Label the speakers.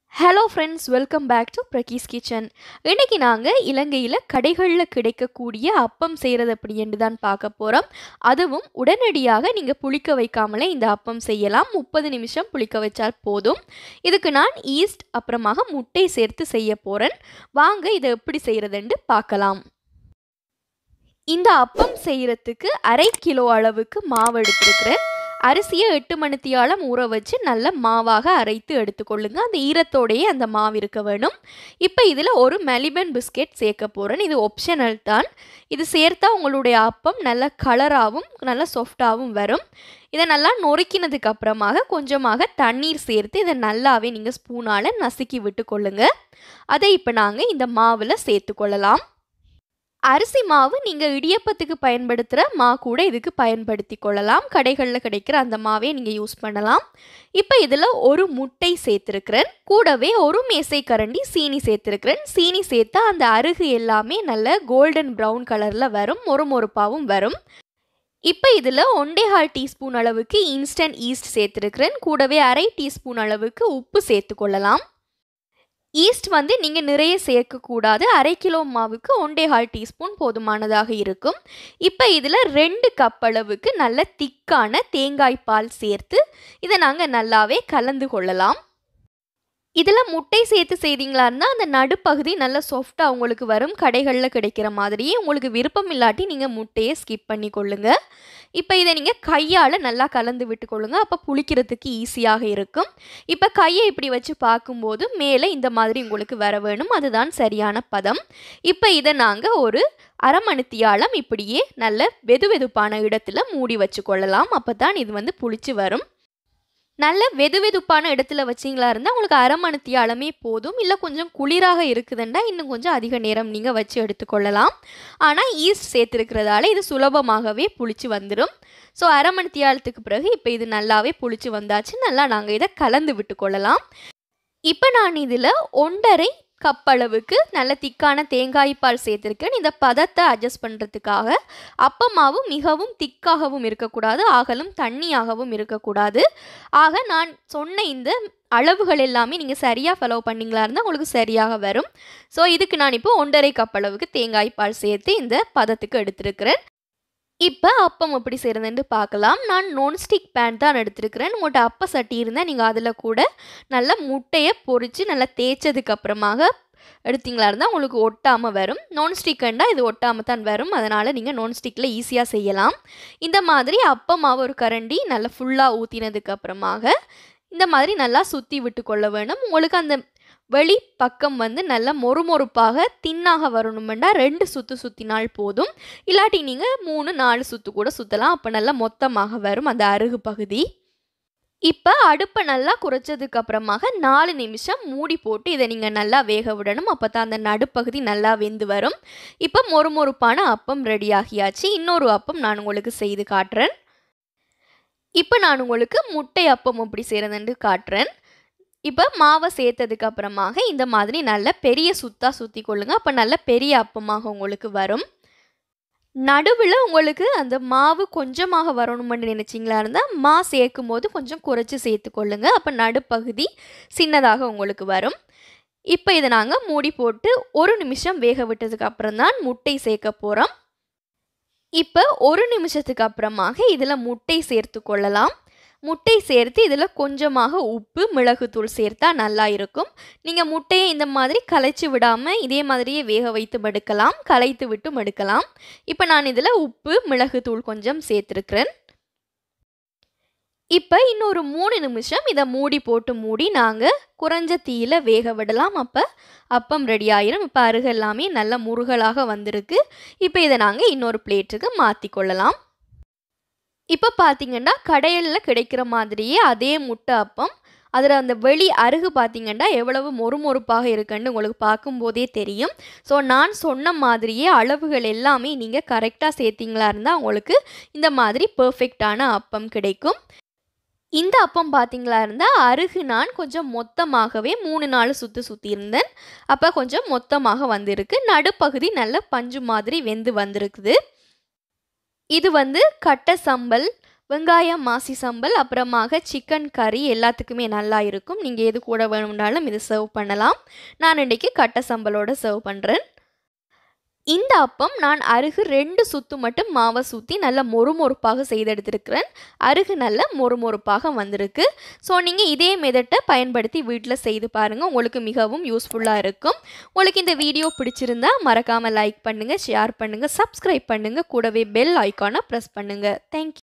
Speaker 1: hello friends welcome back to Pragees kitchen இன்னைக்கு நாங்கள் இலங்கையில் கடைகளில் கிடைக்கக்கூடிய அப்பம் செய்கிறது அப்படின்னு தான் பார்க்க போகிறோம் அதுவும் உடனடியாக நீங்கள் புளிக்க வைக்காமலே இந்த அப்பம் செய்யலாம் முப்பது நிமிஷம் புளிக்க வச்சால் போதும் இதுக்கு நான் ஈஸ்ட் அப்புறமாக முட்டை சேர்த்து செய்ய போகிறேன் வாங்க இதை எப்படி செய்கிறதுன்னு பார்க்கலாம் இந்த அப்பம் செய்கிறதுக்கு அரை கிலோ அளவுக்கு மாவு எடுத்திருக்கிறேன் அரிசியை எட்டு மணித்தியாலம் ஊற வச்சு நல்ல மாவாக அரைத்து எடுத்துக்கொள்ளுங்க அந்த ஈரத்தோடையே அந்த மாவு இருக்க வேணும் இப்போ இதில் ஒரு மெலிபன் பிஸ்கெட் சேர்க்க போகிறேன் இது ஒப்ஷனல் தான் இது சேர்த்தா உங்களுடைய அப்பம் நல்ல கலராகவும் நல்ல சாஃப்டாகவும் வரும் இதை நல்லா நொறுக்கினதுக்கு அப்புறமாக கொஞ்சமாக தண்ணீர் சேர்த்து இதை நல்லாவே நீங்கள் ஸ்பூனால் நசுக்கி விட்டு கொள்ளுங்க அதை இப்போ நாங்கள் இந்த மாவில் சேர்த்து கொள்ளலாம் அரிசி மாவு நீங்கள் இடியப்பத்துக்கு பயன்படுத்துகிற மா கூட இதுக்கு பயன்படுத்தி கொள்ளலாம் கடைகளில் கிடைக்கிற அந்த மாவே நீங்கள் யூஸ் பண்ணலாம் இப்போ இதில் ஒரு முட்டை சேர்த்துருக்கிறேன் கூடவே ஒரு மேசை கரண்டி சீனி சேர்த்துருக்கிறேன் சீனி சேர்த்தா அந்த அருகு எல்லாமே நல்ல கோல்டன் ப்ரௌன் கலரில் வரும் மொறு மொறுப்பாகவும் வரும் இப்போ இதில் ஒண்டேகால் டீஸ்பூன் அளவுக்கு இன்ஸ்டன்ட் ஈஸ்ட் சேர்த்துருக்கிறேன் கூடவே அரை டீஸ்பூன் அளவுக்கு உப்பு சேர்த்து கொள்ளலாம் ஈஸ்ட் வந்து நீங்கள் நிறைய சேர்க்கக்கூடாது அரை கிலோ மாவுக்கு ஒண்டேகால் டீஸ்பூன் போதுமானதாக இருக்கும் இப்போ இதில் ரெண்டு கப் அளவுக்கு நல்ல திக்கான தேங்காய் பால் சேர்த்து இதை நாங்கள் நல்லாவே கலந்து கொள்ளலாம் இதில் முட்டை சேர்த்து செய்தீங்களா இருந்தால் அந்த நடுப்பகுதி நல்ல சாஃப்டாக உங்களுக்கு வரும் கடைகளில் கிடைக்கிற மாதிரியே உங்களுக்கு விருப்பம் இல்லாட்டி நீங்கள் முட்டையை ஸ்கிப் பண்ணி கொள்ளுங்க இப்போ இதை நீங்கள் கையால் நல்லா கலந்து விட்டுக்கொள்ளுங்க அப்போ புளிக்கிறதுக்கு ஈஸியாக இருக்கும் இப்போ கையை இப்படி வச்சு பார்க்கும்போது மேலே இந்த மாதிரி உங்களுக்கு வர வேணும் அதுதான் சரியான பதம் இப்போ இதை நாங்கள் ஒரு அரை மணித்தியாலம் இப்படியே நல்ல வெது வெதுப்பான இடத்துல மூடி வச்சு கொள்ளலாம் அப்போ தான் இது வந்து புளிச்சு வரும் நல்ல வெது வெதுப்பான இடத்துல வச்சிங்களா இருந்தால் உங்களுக்கு அரை மணித்தியாலமே போதும் இல்லை கொஞ்சம் குளிராக இருக்குதுன்னா இன்னும் கொஞ்சம் அதிக நேரம் நீங்கள் வச்சு எடுத்துக்கொள்ளலாம் ஆனால் ஈஸ்ட் சேர்த்துருக்கிறதால இது சுலபமாகவே புளிச்சு வந்துடும் ஸோ அரை மணித்தியாலத்துக்கு பிறகு இப்போ இது நல்லாவே புளிச்சு வந்தாச்சு நல்லா நாங்கள் இதை கலந்து விட்டு கொள்ளலாம் இப்போ நான் இதில் ஒன்றரை கப் அளவுக்கு நல்ல திக்கான தேங்காய் பால் சேர்த்துருக்கேன் இந்த பதத்தை அட்ஜஸ்ட் பண்ணுறதுக்காக அப்பமாவும் மிகவும் திக்காகவும் இருக்கக்கூடாது ஆகலும் தண்ணியாகவும் இருக்கக்கூடாது ஆக நான் சொன்ன இந்த அளவுகள் எல்லாமே நீங்கள் சரியாக ஃபாலோ பண்ணிங்களா இருந்தால் உங்களுக்கு சரியாக வரும் ஸோ இதுக்கு நான் இப்போ ஒன்றரை கப் அளவுக்கு தேங்காய் பால் சேர்த்து இந்த பதத்துக்கு எடுத்திருக்கிறேன் இப்போ அப்பம் எப்படி செய்கிறதுன்னு பார்க்கலாம் நான் நான்ஸ்டிக் பேன் தான் எடுத்திருக்கிறேன் உங்கள்கிட்ட அப்ப சட்டி இருந்தால் நீங்கள் அதில் கூட நல்லா முட்டையை பொறிச்சு நல்லா தேய்ச்சதுக்கு அப்புறமாக எடுத்தீங்களா இருந்தால் உங்களுக்கு ஒட்டாமல் வரும் நான்ஸ்டிக்கண்டா இது ஒட்டாமல் தான் வரும் அதனால் நீங்கள் நான்ஸ்டிக்கில் ஈஸியாக செய்யலாம் இந்த மாதிரி அப்பமாவை ஒரு கரண்டி நல்லா ஃபுல்லாக ஊற்றினதுக்கு அப்புறமாக இந்த மாதிரி நல்லா சுற்றி விட்டு கொள்ள வேணும் உங்களுக்கு அந்த வெளி பக்கம் வந்து நல்லா மொறுமொறுப்பாக தின்னாக வரணுமெண்டா ரெண்டு சுற்று சுற்றினால் போதும் இல்லாட்டி நீங்கள் மூணு நாலு சுற்று கூட சுற்றலாம் அப்போ நல்லா மொத்தமாக வரும் அந்த அருகு பகுதி இப்போ அடுப்பை நல்லா குறைச்சதுக்கு அப்புறமாக நாலு நிமிஷம் மூடி போட்டு இதை நீங்கள் நல்லா வேக விடணும் அப்போ தான் அந்த நடுப்பகுதி நல்லா வெந்து வரும் இப்போ மொறுமொறுப்பான அப்பம் ரெடி ஆகியாச்சு இன்னொரு அப்பம் நான் உங்களுக்கு செய்து காட்டுறேன் இப்போ நான் உங்களுக்கு முட்டை அப்பம் எப்படி செய்கிறதுன்னு காட்டுறேன் இப்போ மாவை சேர்த்ததுக்கு அப்புறமாக இந்த மாதிரி நல்ல பெரிய சுத்தாக சுற்றி கொள்ளுங்க அப்போ நல்ல பெரிய அப்பமாக உங்களுக்கு வரும் நடுவில் உங்களுக்கு அந்த மாவு கொஞ்சமாக வரணும்னு நினச்சிங்களா இருந்தால் மா சேர்க்கும் போது கொஞ்சம் குறைச்சி சேர்த்துக்கொள்ளுங்க அப்போ நடுப்பகுதி சின்னதாக உங்களுக்கு வரும் இப்போ இதை நாங்கள் மூடி போட்டு ஒரு நிமிஷம் வேக விட்டதுக்கு அப்புறம் தான் முட்டை சேர்க்க போகிறோம் இப்போ ஒரு நிமிஷத்துக்கு அப்புறமாக இதில் முட்டை சேர்த்து கொள்ளலாம் முட்டை சேர்த்து இதில் கொஞ்சமாக உப்பு மிளகுத்தூள் சேர்த்தா நல்லா இருக்கும் நீங்கள் முட்டையை இந்த மாதிரி கலைச்சி விடாமல் இதே மாதிரியே வேக வைத்து மடுக்கலாம் கலைத்து விட்டு மடுக்கலாம் இப்போ நான் இதில் உப்பு மிளகுத்தூள் கொஞ்சம் சேர்த்துருக்கிறேன் இப்போ இன்னொரு மூணு நிமிஷம் இதை மூடி போட்டு மூடி நாங்கள் குறைஞ்ச தீயில் வேக விடலாம் அப்போ அப்பம் ரெடி ஆயிரும் இப்போ அருகு எல்லாமே நல்ல முருகலாக வந்திருக்கு இப்போ இதை நாங்கள் இன்னொரு பிளேட்டுக்கு மாற்றி கொள்ளலாம் இப்போ பார்த்தீங்கன்னா கடையில் கிடைக்கிற மாதிரியே அதே முட்டை அப்பம் அதில் அந்த வெளி அருகு பார்த்தீங்கன்னா எவ்வளவு மொறுமொறுப்பாக இருக்குன்னு உங்களுக்கு பார்க்கும்போதே தெரியும் ஸோ நான் சொன்ன மாதிரியே அளவுகள் எல்லாமே நீங்கள் கரெக்டாக சேர்த்திங்களா இருந்தால் உங்களுக்கு இந்த மாதிரி பர்ஃபெக்டான அப்பம் கிடைக்கும் இந்த அப்பம் பார்த்தீங்களா இருந்தால் அருகு நான் கொஞ்சம் மொத்தமாகவே மூணு நாள் சுற்றி சுற்றி இருந்தேன் அப்போ கொஞ்சம் மொத்தமாக வந்திருக்கு நடுப்பகுதி நல்ல பஞ்சு மாதிரி வெந்து வந்திருக்குது இது வந்து கட்டை சம்பல் வெங்காயம் மாசி சம்பல் அப்புறமாக சிக்கன் கறி எல்லாத்துக்குமே நல்லா இருக்கும் நீங்கள் எது கூட வேணும்னாலும் இது சர்வ் பண்ணலாம் நான் இன்றைக்கி கட்டை சம்பலோட சர்வ் பண்ணுறேன் இந்த அப்பம் நான் அருகு ரெண்டு சுத்து மட்டும் மாவை சுற்றி நல்லா மொறுமொறுப்பாக செய்தெடுத்திருக்கிறேன் அருகு நல்ல மொறுமொறுப்பாக வந்திருக்கு ஸோ நீங்கள் இதே மெதட்டை பயன்படுத்தி வீட்டில் செய்து பாருங்கள் உங்களுக்கு மிகவும் யூஸ்ஃபுல்லாக இருக்கும் உங்களுக்கு இந்த வீடியோ பிடிச்சிருந்தா மறக்காமல் லைக் பண்ணுங்கள் ஷேர் பண்ணுங்கள் சப்ஸ்கிரைப் பண்ணுங்கள் கூடவே பெல் ஐக்கானை ப்ரெஸ் பண்ணுங்கள் தேங்க்யூ